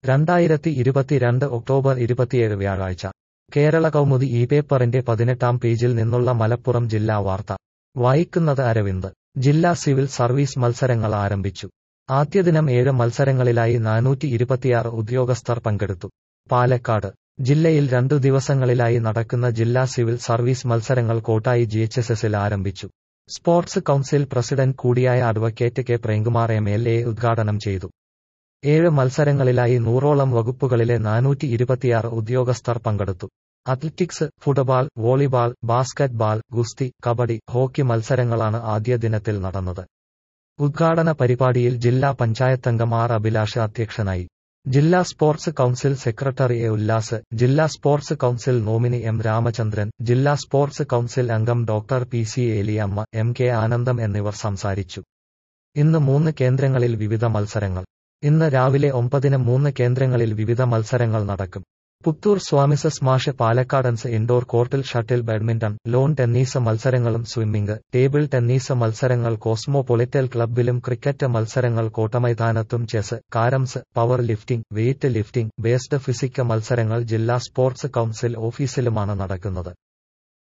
രണ്ടായിരത്തി ഇരുപത്തിരണ്ട് ഒക്ടോബർ ഇരുപത്തിയേഴ് വ്യാഴാഴ്ച കേരള കൗമുദി ഈ പേപ്പറിന്റെ പതിനെട്ടാം പേജിൽ നിന്നുള്ള മലപ്പുറം ജില്ലാ വാർത്ത വായിക്കുന്നത് അരവിന്ദ് ജില്ലാ സിവിൽ സർവീസ് മത്സരങ്ങൾ ആരംഭിച്ചു ആദ്യദിനം ഏഴ് മത്സരങ്ങളിലായി നാനൂറ്റി ഇരുപത്തിയാറ് ഉദ്യോഗസ്ഥർ പങ്കെടുത്തു പാലക്കാട് ജില്ലയിൽ രണ്ടു ദിവസങ്ങളിലായി നടക്കുന്ന ജില്ലാ സിവിൽ സർവീസ് മത്സരങ്ങൾ കോട്ടായി ജിഎച്ച്എസ്എസിൽ ആരംഭിച്ചു സ്പോർട്സ് കൌൺസിൽ പ്രസിഡന്റ് കൂടിയായ advocate K Premkumar M L A ഉദ്ഘാടനം ചെയ്തു ഏഴ് മത്സരങ്ങളിലായി നൂറോളം വകുപ്പുകളിലെ നാനൂറ്റി ഇരുപത്തിയാറ് ഉദ്യോഗസ്ഥർ പങ്കെടുത്തു അത്ലറ്റിക്സ് ഫുട്ബോൾ വോളിബാൾ ബാസ്കറ്റ്ബാൾ ഗുസ്തി കബഡി ഹോക്കി മത്സരങ്ങളാണ് ആദ്യ ദിനത്തിൽ നടന്നത് ഉദ്ഘാടന പരിപാടിയിൽ ജില്ലാ പഞ്ചായത്തംഗം ആർ അഭിലാഷ് അധ്യക്ഷനായി ജില്ലാ sports council secretary A Ullas ജില്ലാ sports council nominee M Ramachandran ജില്ലാ സ്പോർട്സ് കൌൺസിൽ അംഗം doctor P C Aleyamma M K Anandam എന്നിവർ സംസാരിച്ചു ഇന്ന് മൂന്ന് കേന്ദ്രങ്ങളിൽ വിവിധ മത്സരങ്ങൾ ഇന്ന് രാവിലെ ഒമ്പതിന് മൂന്ന് കേന്ദ്രങ്ങളിൽ വിവിധ മത്സരങ്ങൾ നടക്കും പുത്തൂർ സ്വാമിസസ് മാഷ് പാലക്കാടൻസ് ഇൻഡോർ കോർട്ടിൽ ഷട്ടിൽ ബാഡ്മിന്റൺ ലോൺ ടെന്നീസ് മത്സരങ്ങളും സ്വിമ്മിംഗ് ടേബിൾ ടെന്നീസ് മത്സരങ്ങൾ കോസ്മോപൊളിറ്റൽ ക്ലബ്ബിലും ക്രിക്കറ്റ് മത്സരങ്ങൾ കോട്ടമൈതാനത്തും chess carroms power lifting weight lifting based physique മത്സരങ്ങൾ ജില്ലാ സ്പോർട്സ് കൌൺസിൽ ഓഫീസിലുമാണ് നടക്കുന്നത്